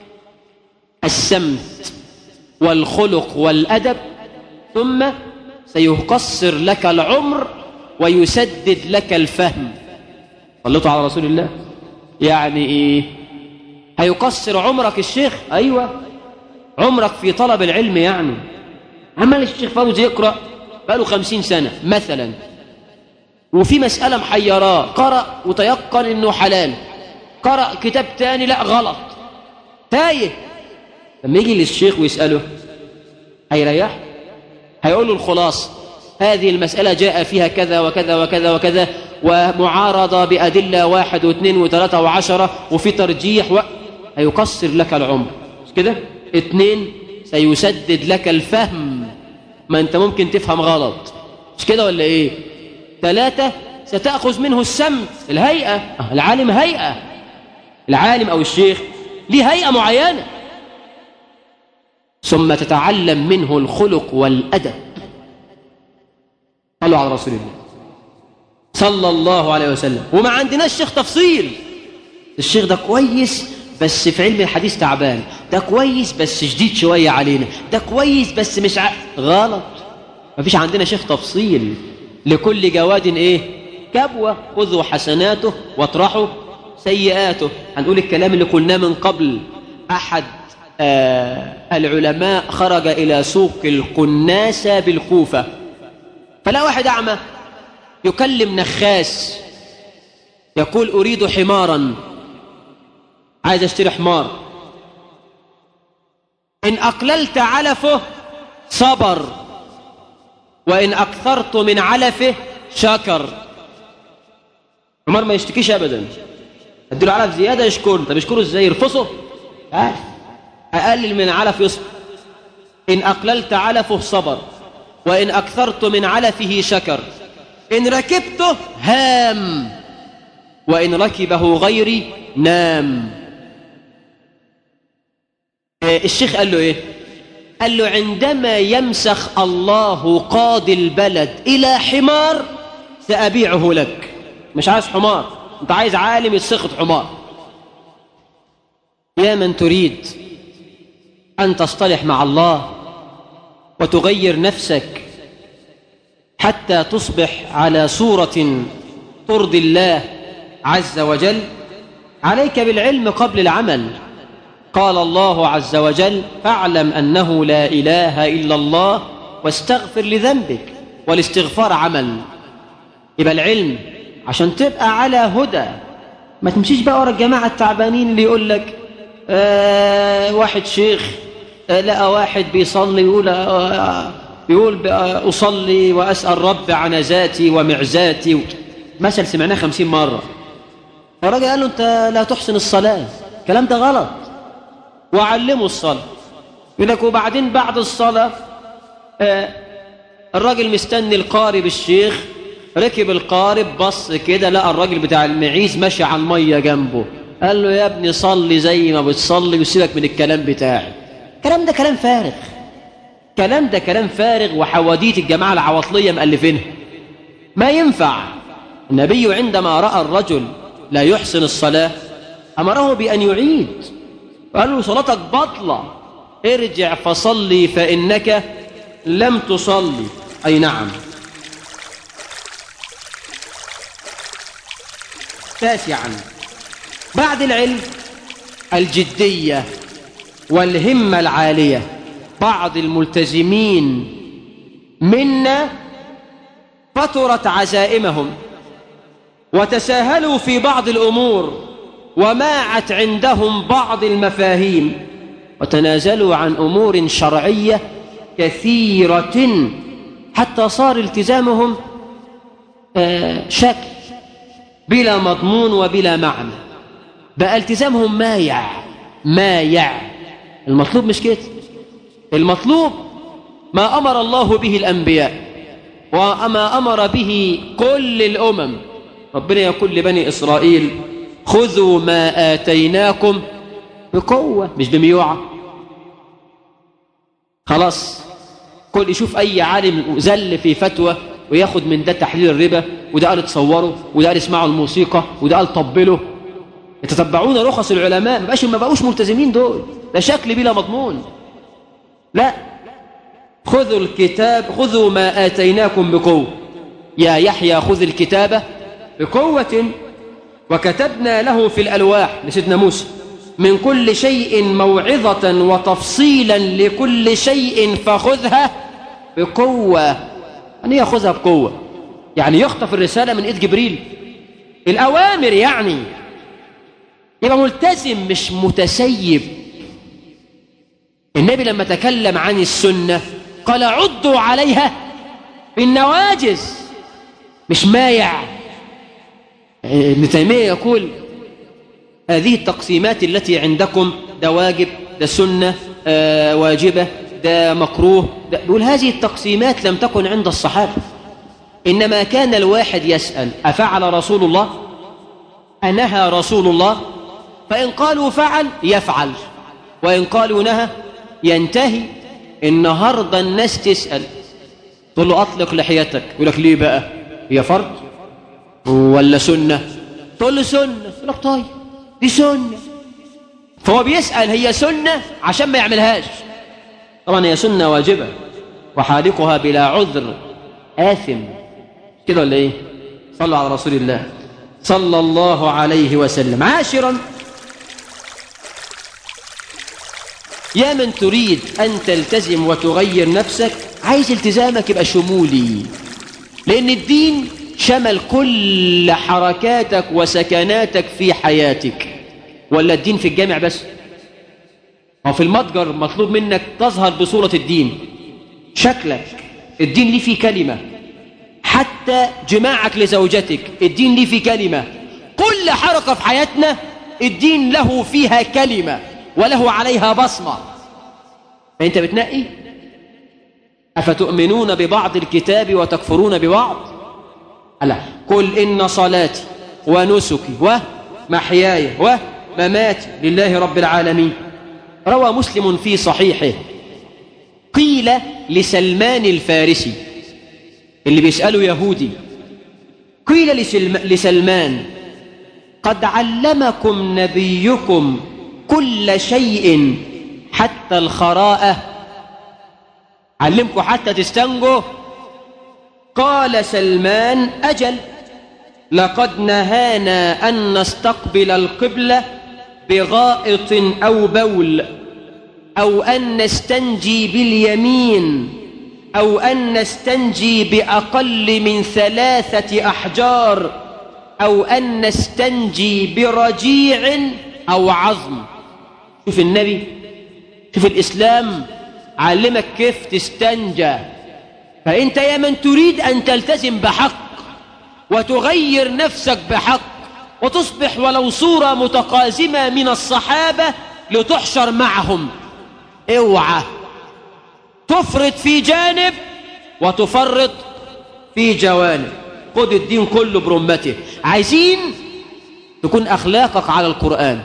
السمت والخلق والأدب ثم سيقصر لك العمر ويسدد لك الفهم صليتوا على رسول الله يعني ايه هيقصر عمرك الشيخ ايوه عمرك في طلب العلم يعني عمال الشيخ فوزي يقرأ بقاله خمسين سنة مثلا وفي مسألة محيراه قرأ وتيقن انه حلال قرأ كتاب تاني لا غلط تايه لما يجي للشيخ ويسأله هيريح هيقول له الخلاص هذه المسألة جاء فيها كذا وكذا وكذا وكذا ومعارضة بأدلة واحد واثنين وثلاثة وعشرة وفي ترجيح و... هيقصر لك العمر مش كده اثنين سيسدد لك الفهم ما انت ممكن تفهم غلط مش كده ولا ايه ثلاثة ستأخذ منه السمت الهيئة العالم هيئة العالم أو الشيخ ليه هيئة معينة ثم تتعلم منه الخلق والأدب صلوا على رسول الله صلى الله عليه وسلم وما عندناش شيخ تفصيل الشيخ ده كويس بس في علم الحديث تعبان ده كويس بس شديد شوية علينا ده كويس بس مش ع... غلط مفيش عندنا شيخ تفصيل لكل جواد ايه كبوة خذوا حسناته واطرحوا سيئاته هنقول الكلام اللي قلناه من قبل أحد آه العلماء خرج إلى سوق القناسة بالكوفة فلا واحد أعمى يكلم نخاس يقول أريد حمارا عايز اشتري حمار إن أقللت علفه صبر وإن أكثرت من علفه شكر حمار ما يشتكيش أبدا اديله علف زيادة يشكره طب يشكره ازاي يرفصه عارف أقلل من علف يصبر إن أقللت علفه صبر وإن أكثرت من علفه شكر إن ركبته هام وإن ركبه غيري نام الشيخ قال له إيه قال له عندما يمسخ الله قاضي البلد إلى حمار سأبيعه لك مش عايز حمار أنت عايز عالم يتسخط حمار يا من تريد أن تصطلح مع الله وتغير نفسك حتى تصبح على صورة ترضي الله عز وجل عليك بالعلم قبل العمل قال الله عز وجل فاعلم أنه لا إله إلا الله واستغفر لذنبك والاستغفار عمل يبقى العلم عشان تبقى على هدى ما تمشيش بقى ورا الجماعة التعبانين اللي يقول لك آه واحد شيخ آه لقى واحد بيصلي يقول آه يقول أصلي وأسأل رب عن ذاتي ومعزاتي مثل سمعناه خمسين مرة فالراجل قال له أنت لا تحسن الصلاة الكلام ده غلط وعلمه الصلاة يقول لك وبعدين بعد الصلاة آه الراجل مستني القارب الشيخ ركب القارب بص كده لقى الراجل بتاع المعيز ماشي على المية جنبه قال له يا ابني صلي زي ما بتصلي وسيبك من الكلام بتاعي الكلام ده كلام فارغ كلام ده كلام فارغ وحواديت الجماعة العواطلية مألفينها ما ينفع النبي عندما رأى الرجل لا يحسن الصلاة أمره بأن يعيد قال له صلاتك بطلة ارجع فصلي فإنك لم تصلي أي نعم تاسعا بعد العلم الجدية والهمة العالية بعض الملتزمين منا فترت عزائمهم وتساهلوا في بعض الأمور وماعت عندهم بعض المفاهيم وتنازلوا عن أمور شرعية كثيرة حتى صار التزامهم شكل بلا مضمون وبلا معنى بقى التزامهم مايع مايع المطلوب مش كده المطلوب ما أمر الله به الأنبياء وما أمر به كل الأمم ربنا يقول لبني إسرائيل خذوا ما آتيناكم بقوة مش بميوعة خلاص كل يشوف أي عالم زل في فتوى وياخد من ده تحليل الربا وده قال تصوروا وده قال اسمعوا الموسيقى وده قال طبلوا يتتبعون رخص العلماء ما بقاش ما بقوش ملتزمين دول ده شكل بلا مضمون لا خذوا الكتاب خذوا ما آتيناكم بقوة يا يحيى خذ الكتابة بقوة وكتبنا له في الألواح لسيدنا موسى من كل شيء موعظة وتفصيلا لكل شيء فخذها بقوة يعني يأخذها بقوة يعني يخطف الرسالة من إيد جبريل الأوامر يعني يبقى ملتزم مش متسيب النبي لما تكلم عن السنة قال عضوا عليها بالنواجز مش مايع ابن تيمية يقول هذه التقسيمات التي عندكم ده واجب ده سنة آه واجبة ده مكروه ده بيقول هذه التقسيمات لم تكن عند الصحابة إنما كان الواحد يسأل أفعل رسول الله أنهى رسول الله فإن قالوا فعل يفعل وإن قالوا نهى ينتهي النهاردة الناس تسأل تقول له أطلق لحيتك يقول لك ليه بقى هي فرض ولا سنة تقول له سنة يقول لك طيب دي سنة فهو بيسأل هي سنة عشان ما يعملهاش طبعا هي سنة واجبة وحالقها بلا عذر آثم كده ولا ايه صلوا على رسول الله صلى الله عليه وسلم عاشرا يا من تريد أن تلتزم وتغير نفسك عايز التزامك يبقى شمولي لأن الدين شمل كل حركاتك وسكناتك في حياتك ولا الدين في الجامع بس هو في المتجر مطلوب منك تظهر بصورة الدين شكلك الدين ليه فيه كلمة حتى جماعك لزوجتك الدين ليه فيه كلمة كل حركة في حياتنا الدين له فيها كلمة وله عليها بصمة فأنت بتنقي أفتؤمنون ببعض الكتاب وتكفرون ببعض ألا قل إن صلاتي ونسكي ومحياي ومماتي لله رب العالمين روى مسلم في صحيحه قيل لسلمان الفارسي اللي بيسأله يهودي قيل لسلم لسلمان قد علمكم نبيكم كل شيء حتى الخراءة علمكم حتى تستنجوا قال سلمان أجل لقد نهانا أن نستقبل القبلة بغائط أو بول أو أن نستنجي باليمين أو أن نستنجي بأقل من ثلاثة أحجار أو أن نستنجي برجيع أو عظم شوف النبي شوف الإسلام علمك كيف تستنجى فأنت يا من تريد أن تلتزم بحق وتغير نفسك بحق وتصبح ولو صورة متقازمة من الصحابة لتحشر معهم اوعى تفرط في جانب وتفرط في جوانب خد الدين كله برمته عايزين تكون أخلاقك على القرآن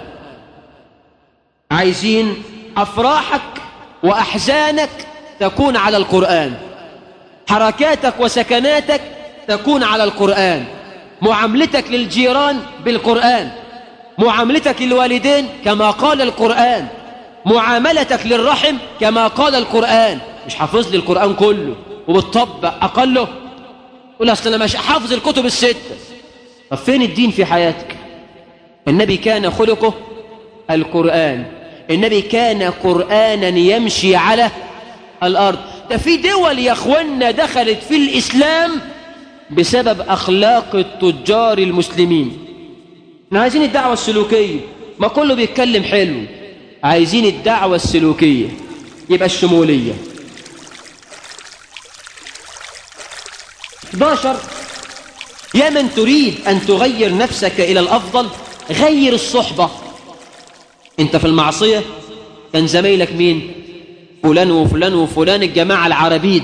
عايزين أفراحك وأحزانك تكون على القرآن حركاتك وسكناتك تكون على القرآن معاملتك للجيران بالقرآن معاملتك للوالدين كما قال القرآن معاملتك للرحم كما قال القرآن مش حافظ لي القرآن كله وبتطبق أقله قول أصل أنا مش حافظ الكتب الستة طب فين الدين في حياتك النبي كان خلقه القرآن النبي كان قرآنا يمشي على الأرض ده في دول يا أخوانا دخلت في الإسلام بسبب أخلاق التجار المسلمين احنا عايزين الدعوة السلوكية ما كله بيتكلم حلو عايزين الدعوة السلوكية يبقى الشمولية 11 يا من تريد أن تغير نفسك إلى الأفضل غير الصحبة انت في المعصية كان زميلك مين فلان وفلان وفلان الجماعة العربيد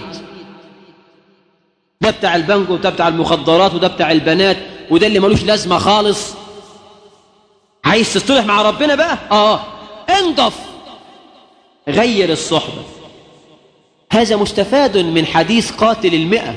ده بتاع البنجو وده بتاع المخدرات وده بتاع البنات وده اللي ملوش لازمة خالص عايز تصطلح مع ربنا بقى اه انضف غير الصحبة هذا مستفاد من حديث قاتل المئة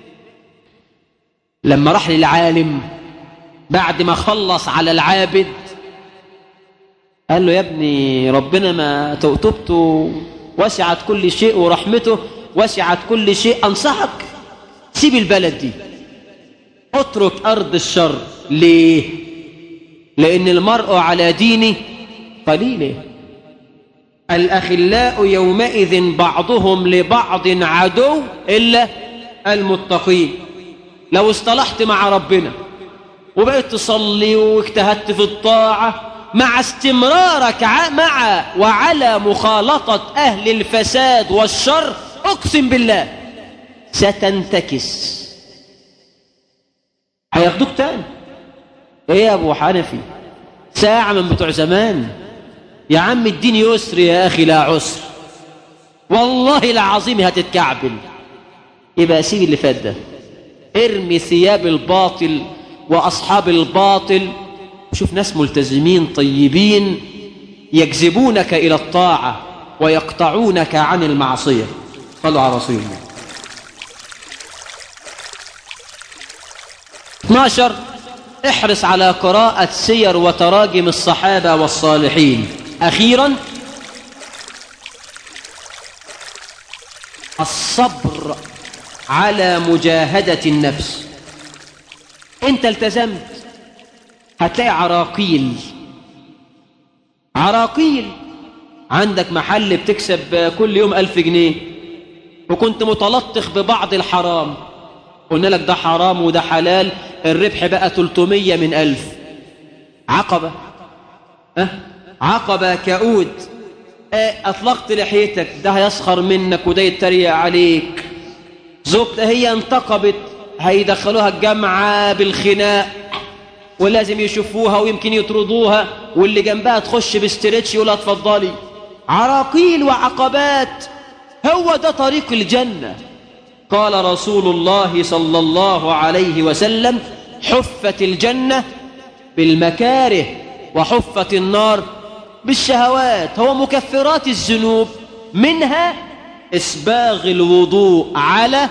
لما راح للعالم بعد ما خلص على العابد قال له يا ابني ربنا ما توبته وسعت كل شيء ورحمته وسعت كل شيء أنصحك سيب البلد دي اترك أرض الشر ليه لأن المرء على دينه قليله الأخلاء يومئذ بعضهم لبعض عدو إلا المتقين لو اصطلحت مع ربنا وبقيت تصلي واجتهدت في الطاعة مع استمرارك مع وعلى مخالطة أهل الفساد والشر أقسم بالله ستنتكس هياخدوك تاني ايه يا ابو حنفي ساعة من بتوع زمان يا عم الدين يسر يا اخي لا عسر والله العظيم هتتكعبل يبقى سيب اللي فات ده ارمي ثياب الباطل واصحاب الباطل شوف ناس ملتزمين طيبين يجذبونك إلى الطاعة ويقطعونك عن المعصية صلوا على رسول الله 12 احرص على قراءة سير وتراجم الصحابة والصالحين أخيرا الصبر على مجاهدة النفس انت التزمت هتلاقي عراقيل عراقيل عندك محل بتكسب كل يوم ألف جنيه وكنت متلطخ ببعض الحرام قلنا لك ده حرام وده حلال الربح بقى 300 من ألف عقبة أه؟ عقبة كؤود أه أطلقت لحيتك ده هيسخر منك وده يتريق عليك زوجتها هي انتقبت هيدخلوها الجامعة بالخناق ولازم يشوفوها ويمكن يطردوها واللي جنبها تخش باسترتش يقولها اتفضلي عراقيل وعقبات هو ده طريق الجنة قال رسول الله صلى الله عليه وسلم حفت الجنة بالمكاره وحفت النار بالشهوات هو مكفرات الذنوب منها إسباغ الوضوء على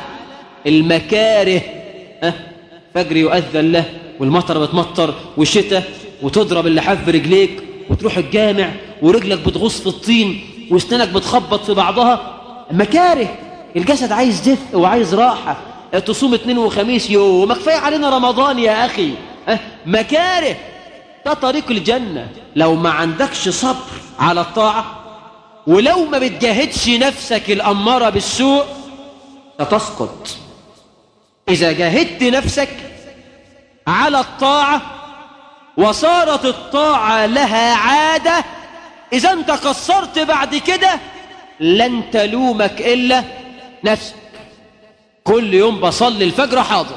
المكاره أه فجر يؤذن له والمطر بتمطر والشتاء وتضرب اللحاف برجليك وتروح الجامع ورجلك بتغص في الطين واسنانك بتخبط في بعضها مكاره الجسد عايز دفء وعايز راحة تصوم اثنين وخميس يوم ما كفايه علينا رمضان يا أخي أه مكاره ده طريق الجنة لو ما عندكش صبر على الطاعة ولو ما بتجاهدش نفسك الأمارة بالسوء ستسقط إذا جاهدت نفسك على الطاعة وصارت الطاعة لها عادة إذا أنت قصرت بعد كده لن تلومك إلا نفسك كل يوم بصلي الفجر حاضر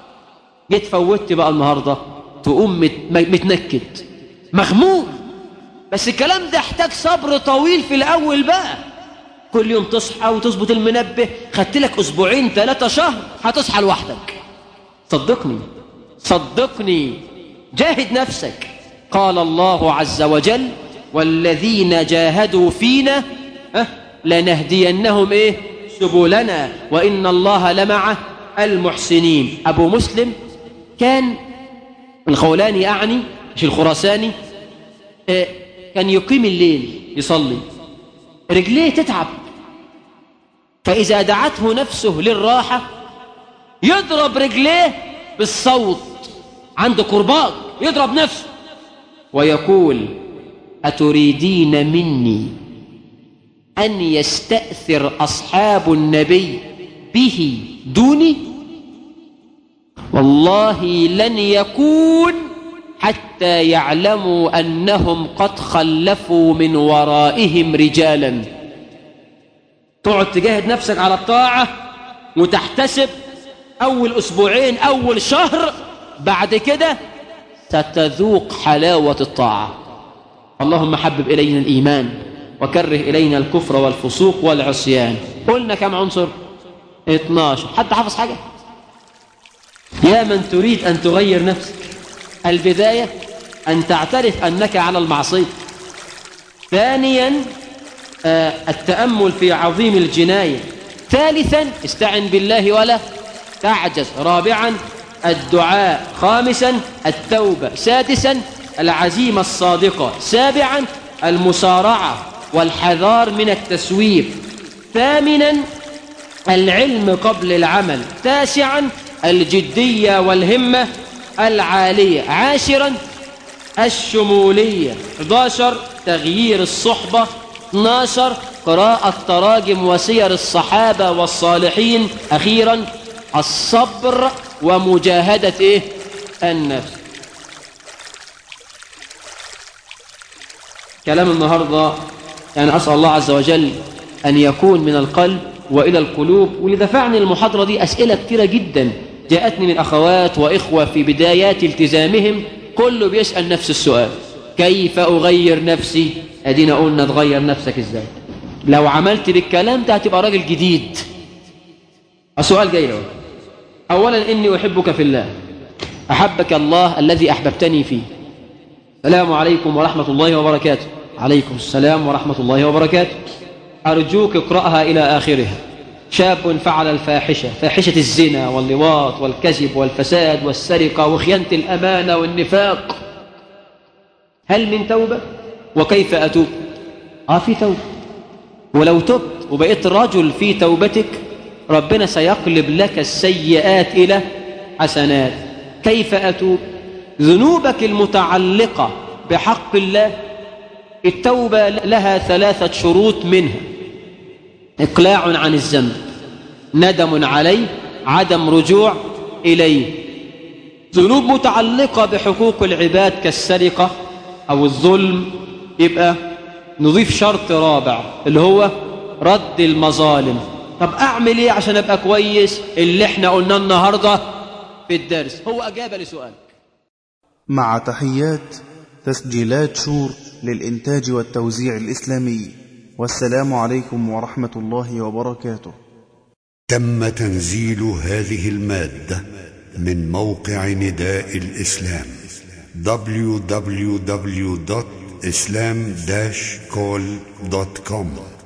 جيت فوتت بقى النهاردة تقوم مت... متنكد مغموم بس الكلام ده احتاج صبر طويل في الأول بقى كل يوم تصحى وتظبط المنبه خدت لك أسبوعين ثلاثة شهر هتصحى لوحدك صدقني صدقني جاهد نفسك قال الله عز وجل والذين جاهدوا فينا أه لنهدينهم إيه سبلنا وإن الله لمع المحسنين أبو مسلم كان الخولاني أعني مش الخراساني آه كان يقيم الليل يصلي رجليه تتعب فإذا دعته نفسه للراحة يضرب رجليه بالصوت عنده كرباج يضرب نفسه ويقول أتريدين مني أن يستأثر أصحاب النبي به دوني والله لن يكون حتى يعلموا أنهم قد خلفوا من ورائهم رجالا تقعد تجاهد نفسك على الطاعة وتحتسب أول أسبوعين أول شهر بعد كده ستذوق حلاوة الطاعة اللهم حبب إلينا الإيمان وكره إلينا الكفر والفسوق والعصيان قلنا كم عنصر 12 حد حافظ حاجة يا من تريد أن تغير نفسك البداية أن تعترف أنك على المعصية ثانيا آه التأمل في عظيم الجناية ثالثا استعن بالله ولا تعجز رابعا الدعاء خامسا التوبة سادسا العزيمة الصادقة سابعا المسارعة والحذار من التسويف ثامنا العلم قبل العمل تاسعا الجدية والهمة العالية عاشرا الشمولية 11 تغيير الصحبة 12 قراءة تراجم وسير الصحابة والصالحين أخيرا الصبر ومجاهدة إيه؟ النفس كلام النهاردة يعني أسأل الله عز وجل أن يكون من القلب وإلى القلوب واللي دفعني المحاضرة دي أسئلة كثيرة جدا جاءتني من أخوات وإخوة في بدايات التزامهم كله بيسأل نفس السؤال كيف أغير نفسي أدينا قلنا تغير نفسك إزاي لو عملت بالكلام ده هتبقى راجل جديد السؤال جاي له أولا إني أحبك في الله أحبك الله الذي أحببتني فيه السلام عليكم ورحمة الله وبركاته عليكم السلام ورحمة الله وبركاته أرجوك اقرأها إلى آخرها شاب فعل الفاحشة فاحشة الزنا واللواط والكذب والفساد والسرقة وخيانة الأمانة والنفاق هل من توبة وكيف أتوب آه في توبة ولو تبت وبقيت رجل في توبتك ربنا سيقلب لك السيئات إلى حسنات كيف أتوب ذنوبك المتعلقة بحق الله التوبة لها ثلاثة شروط منها إقلاع عن الذنب ندم عليه عدم رجوع إليه ذنوب متعلقة بحقوق العباد كالسرقة أو الظلم يبقى نضيف شرط رابع اللي هو رد المظالم طب أعمل إيه عشان أبقى كويس اللي احنا قلنا النهاردة في الدرس هو أجابة لسؤال مع تحيات تسجيلات شور للإنتاج والتوزيع الإسلامي والسلام عليكم ورحمة الله وبركاته تم تنزيل هذه المادة من موقع نداء الإسلام www.islam-call.com